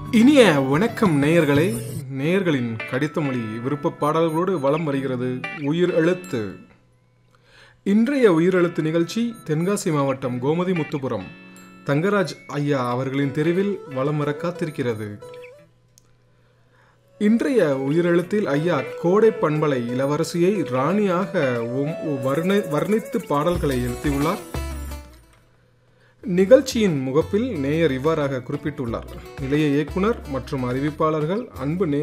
இனிய வணக்கம் நேயர்களே நேயர்களின் கடித்த மொழி விருப்ப பாடல்களோடு வலம் வருகிறது உயிர் எழுத்து இன்றைய உயிரெழுத்து நிகழ்ச்சி தென்காசி மாவட்டம் கோமதி முத்துபுரம் தங்கராஜ் ஐயா அவர்களின் தெருவில் வலம் வர காத்திருக்கிறது இன்றைய உயிரெழுத்தில் ஐயா கோடை பண்பலை இளவரசியை ராணியாக ஒம்- வர்ண- வர்ணித்து பாடல்களை எழுத்தியுள்ளார் நிகழ்ச்சியின் முகப்பில் நேயர் இவ்வாறாக குறிப்பிட்டுள்ளார் நிலைய இயக்குனர் மற்றும் அறிவிப்பாளர்கள் அன்பு நே